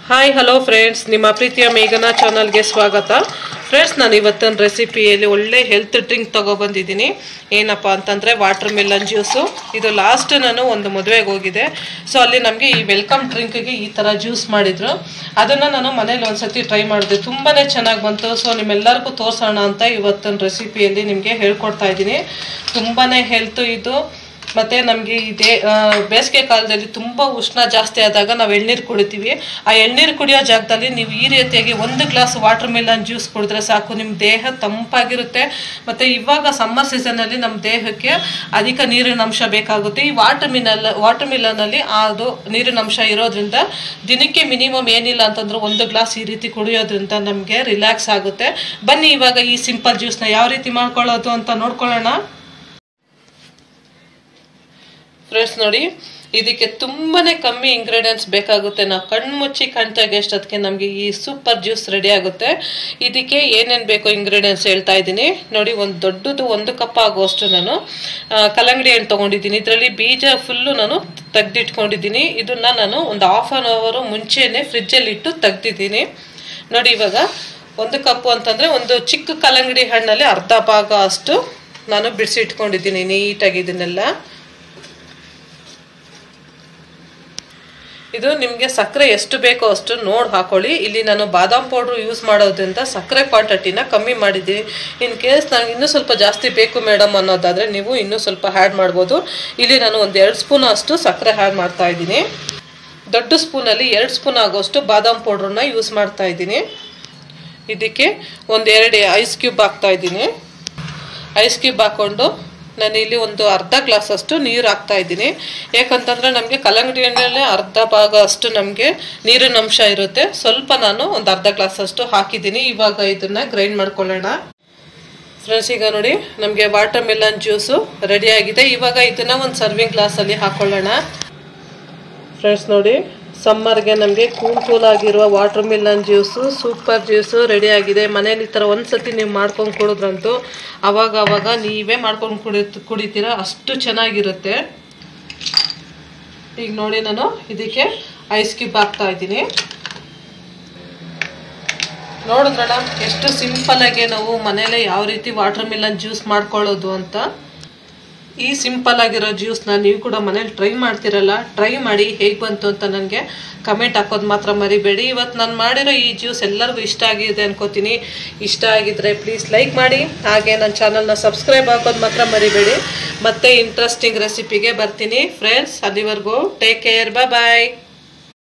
hi hello friends ನಿಮ್ಮ ಪ್ರೀತಿಯ ಮೇಘನಾ ಚಾನಲ್ಗೆ ಸ್ವಾಗತ ಫ್ರೆಂಡ್ಸ್ ನಾನು ಇವತ್ತಿನ ರೆಸಿಪಿಯಲ್ಲಿ ಒಳ್ಳೆ ಹೆಲ್ತ್ ಡ್ರಿಂಕ್ ತೊಗೊಬಂದಿದ್ದೀನಿ ಏನಪ್ಪ ಅಂತಂದರೆ ವಾಟರ್ ಮೆಲನ್ ಜ್ಯೂಸು ಇದು ಲಾಸ್ಟ್ ನಾನು ಒಂದು ಮದುವೆಗೆ ಹೋಗಿದ್ದೆ ಸೊ ಅಲ್ಲಿ ನಮಗೆ ಈ ವೆಲ್ಕಮ್ ಡ್ರಿಂಕ್ಗೆ ಈ ಥರ ಜ್ಯೂಸ್ ಮಾಡಿದರು ಅದನ್ನು ನಾನು ಮನೇಲಿ ಒಂದ್ಸತಿ ಟ್ರೈ ಮಾಡಿದೆ ತುಂಬಾ ಚೆನ್ನಾಗಿ ಬಂತು ಸೊ ನಿಮ್ಮೆಲ್ಲರಿಗೂ ತೋರಿಸೋಣ ಅಂತ ಇವತ್ತಿನ ರೆಸಿಪಿಯಲ್ಲಿ ನಿಮಗೆ ಹೇಳ್ಕೊಡ್ತಾ ಇದ್ದೀನಿ ತುಂಬಾ ಹೆಲ್ತು ಇದು ಮತ್ತೆ ನಮಗೆ ಇದೇ ಆ, ಬೇಸಿಗೆ ಕಾಲದಲ್ಲಿ ತುಂಬ ಉಷ್ಣ ಜಾಸ್ತಿ ಆದಾಗ ನಾವು ಎಳ್ನೀರು ಕುಡಿತೀವಿ ಆ ಎಳ್ನೀರು ಕುಡಿಯೋ ಜಾಗದಲ್ಲಿ ನೀವು ಈ ರೀತಿಯಾಗಿ ಒಂದು ಗ್ಲಾಸ್ ವಾಟರ್ ಮಿಲನ್ ಜ್ಯೂಸ್ ಕುಡಿದ್ರೆ ಸಾಕು ನಿಮ್ಮ ದೇಹ ತಂಪಾಗಿರುತ್ತೆ ಮತ್ತು ಇವಾಗ ಸಮ್ಮರ್ ಸೀಸನಲ್ಲಿ ನಮ್ಮ ದೇಹಕ್ಕೆ ಅಧಿಕ ನೀರಿನ ಅಂಶ ಬೇಕಾಗುತ್ತೆ ಈ ವಾಟರ್ ಮಿನಲ್ ವಾಟರ್ ಮಿಲನಲ್ಲಿ ಅದು ನೀರಿನ ಅಂಶ ಇರೋದ್ರಿಂದ ದಿನಕ್ಕೆ ಮಿನಿಮಮ್ ಏನಿಲ್ಲ ಅಂತಂದ್ರೆ ಒಂದು ಗ್ಲಾಸ್ ಈ ರೀತಿ ಕುಡಿಯೋದ್ರಿಂದ ನಮಗೆ ರಿಲ್ಯಾಕ್ಸ್ ಆಗುತ್ತೆ ಬನ್ನಿ ಇವಾಗ ಈ ಸಿಂಪಲ್ ಜ್ಯೂಸ್ನ ಯಾವ ರೀತಿ ಮಾಡ್ಕೊಳ್ಳೋದು ಅಂತ ನೋಡ್ಕೊಳ್ಳೋಣ ಫ್ರೆಂಡ್ಸ್ ನೋಡಿ ಇದಕ್ಕೆ ತುಂಬಾನೇ ಕಮ್ಮಿ ಇಂಗ್ರೀಡಿಯೆಂಟ್ಸ್ ಬೇಕಾಗುತ್ತೆ ನಾವು ಕಣ್ಣು ಮುಚ್ಚಿ ಕಣ್ತಾಗ ಎಷ್ಟೊತ್ತಿಗೆ ನಮಗೆ ಈ ಸೂಪರ್ ಜ್ಯೂಸ್ ರೆಡಿ ಆಗುತ್ತೆ ಇದಕ್ಕೆ ಏನೇನು ಬೇಕು ಇಂಗ್ರೀಡಿಯೆಂಟ್ಸ್ ಹೇಳ್ತಾ ಇದ್ದೀನಿ ನೋಡಿ ಒಂದು ದೊಡ್ಡದು ಒಂದು ಕಪ್ ಆಗುವಷ್ಟು ನಾನು ಆ, ಕಲ್ಲಂಗಡಿ ಹಣ್ಣು ತೊಗೊಂಡಿದ್ದೀನಿ ಇದರಲ್ಲಿ ಬೀಜ ಫುಲ್ಲು ನಾನು ತೆಗ್ದಿಟ್ಕೊಂಡಿದ್ದೀನಿ ಇದನ್ನ ನಾನು ಒಂದು ಹಾಫ್ ಆನ್ ಅವರು ಮುಂಚೆನೆ ಫ್ರಿಜ್ಜಲ್ಲಿ ಇಟ್ಟು ತೆಗ್ದಿದ್ದೀನಿ ನೋಡಿ ಇವಾಗ ಒಂದು ಕಪ್ಪು ಅಂತಂದರೆ ಒಂದು ಚಿಕ್ಕ ಕಲ್ಲಂಗಡಿ ಹಣ್ಣಲ್ಲಿ ಅರ್ಧ ಭಾಗ ಅಷ್ಟು ನಾನು ಬಿಡಿಸಿ ಇಟ್ಕೊಂಡಿದ್ದೀನಿ ನೀಟಾಗಿ ಇದನ್ನೆಲ್ಲ ಇದು ನಿಮಗೆ ಸಕ್ಕರೆ ಎಷ್ಟು ಬೇಕೋ ಅಷ್ಟು ನೋಡಿ ಹಾಕೊಳ್ಳಿ ಇಲ್ಲಿ ನಾನು ಬಾದಾಮ್ ಪೌಡ್ರು ಯೂಸ್ ಮಾಡೋದ್ರಿಂದ ಸಕ್ಕರೆ ಕ್ವಾಂಟಿಟಿನ ಕಮ್ಮಿ ಮಾಡಿದ್ದೀನಿ ಇನ್ ಕೇಸ್ ನನಗೆ ಇನ್ನೂ ಸ್ವಲ್ಪ ಜಾಸ್ತಿ ಬೇಕು ಮೇಡಮ್ ಅನ್ನೋದಾದರೆ ನೀವು ಇನ್ನೂ ಸ್ವಲ್ಪ ಹ್ಯಾಡ್ ಮಾಡ್ಬೋದು ಇಲ್ಲಿ ನಾನು ಒಂದು ಎರಡು ಸ್ಪೂನ್ ಅಷ್ಟು ಸಕ್ಕರೆ ಹ್ಯಾಡ್ ಮಾಡ್ತಾ ಇದ್ದೀನಿ ದೊಡ್ಡ ಸ್ಪೂನಲ್ಲಿ ಎರಡು ಸ್ಪೂನ್ ಆಗೋಷ್ಟು ಬಾದಾಮ್ ಪೌಡ್ರನ್ನ ಯೂಸ್ ಮಾಡ್ತಾ ಇದ್ದೀನಿ ಇದಕ್ಕೆ ಒಂದು ಎರಡು ಐಸ್ ಕ್ಯೂಬ್ ಹಾಕ್ತಾ ಇದ್ದೀನಿ ಐಸ್ ಕ್ಯೂಬ್ ಹಾಕ್ಕೊಂಡು ನಾನು ಇಲ್ಲಿ ಒಂದು ಅರ್ಧ ಗ್ಲಾಸ್ ಅಷ್ಟು ನೀರು ಹಾಕ್ತಾ ಇದ್ದೀನಿ ಯಾಕಂತಂದ್ರೆ ನಮಗೆ ಕಲ್ಲಂಗಡಿ ಹಣ್ಣಲ್ಲೇ ಅರ್ಧ ಭಾಗ ಅಷ್ಟು ನಮಗೆ ನೀರಿನ ಅಂಶ ಇರುತ್ತೆ ಸ್ವಲ್ಪ ನಾನು ಒಂದು ಅರ್ಧ ಗ್ಲಾಸ್ ಅಷ್ಟು ಹಾಕಿದ್ದೀನಿ ಇವಾಗ ಇದನ್ನ ಗ್ರೈಂಡ್ ಮಾಡ್ಕೊಳ್ಳೋಣ ಫ್ರೆಂಡ್ಸ್ ಈಗ ನೋಡಿ ನಮಗೆ ವಾಟರ್ ಮೆಲನ್ ಜ್ಯೂಸು ರೆಡಿ ಆಗಿದೆ ಇವಾಗ ಇದನ್ನ ಒಂದು ಸರ್ವಿಂಗ್ ಗ್ಲಾಸಲ್ಲಿ ಹಾಕೊಳ್ಳೋಣ ಫ್ರೆಂಡ್ಸ್ ನೋಡಿ ಸಮ್ಮರ್ಗೆ ನಮಗೆ ಕೂಲ್ ಕೂಲ್ ಆಗಿರುವ watermelon juice super juice ready ಆಗಿದೆ ಮನೇಲಿ ಈ ಥರ ಒಂದ್ಸತಿ ನೀವು ಮಾಡ್ಕೊಂಡು ಕುಡಿದ್ರಂತೂ ಅವಾಗ ಅವಾಗ ನೀವೇ ಮಾಡ್ಕೊಂಡು ಕುಡಿ ಕುಡಿತೀರ ಅಷ್ಟು ಚೆನ್ನಾಗಿರುತ್ತೆ ಈಗ ನೋಡಿ ನಾನು ಇದಕ್ಕೆ ಐಸ್ ಕ್ಯೂಬ್ ಹಾಕ್ತಾ ಇದ್ದೀನಿ ನೋಡಿದ್ರಲ್ಲ ಎಷ್ಟು ಸಿಂಪಲ್ ಆಗಿ ನಾವು ಮನೇಲೆ ಯಾವ ರೀತಿ ವಾಟರ್ ಮಿಲನ್ ಜ್ಯೂಸ್ ಮಾಡ್ಕೊಳ್ಳೋದು ಅಂತ ಈ ಸಿಂಪಲ್ ಆಗಿರೋ ಜ್ಯೂಸ್ನ ನೀವು ಕೂಡ ಮನೇಲಿ ಟ್ರೈ ಮಾಡ್ತಿರಲ್ಲ ಟ್ರೈ ಮಾಡಿ ಹೇಗೆ ಬಂತು ಅಂತ ನನಗೆ ಕಮೆಂಟ್ ಹಾಕೋದು ಮಾತ್ರ ಮರಿಬೇಡಿ ಇವತ್ತು ನಾನು ಮಾಡಿರೋ ಈ ಜ್ಯೂಸ್ ಎಲ್ಲರಿಗೂ ಇಷ್ಟ ಆಗಿದೆ ಅನ್ಕೋತೀನಿ ಇಷ್ಟ ಆಗಿದ್ರೆ ಪ್ಲೀಸ್ ಲೈಕ್ ಮಾಡಿ ಹಾಗೆ ನನ್ನ ಚಾನಲ್ನ ಸಬ್ಸ್ಕ್ರೈಬ್ ಹಾಕೋದು ಮಾತ್ರ ಮರಿಬೇಡಿ ಮತ್ತೆ ಇಂಟ್ರೆಸ್ಟಿಂಗ್ ರೆಸಿಪಿಗೆ ಬರ್ತೀನಿ ಫ್ರೆಂಡ್ಸ್ ಅಲ್ಲಿವರೆಗೂ ಟೇಕ್ ಕೇರ್ ಬಾಯ್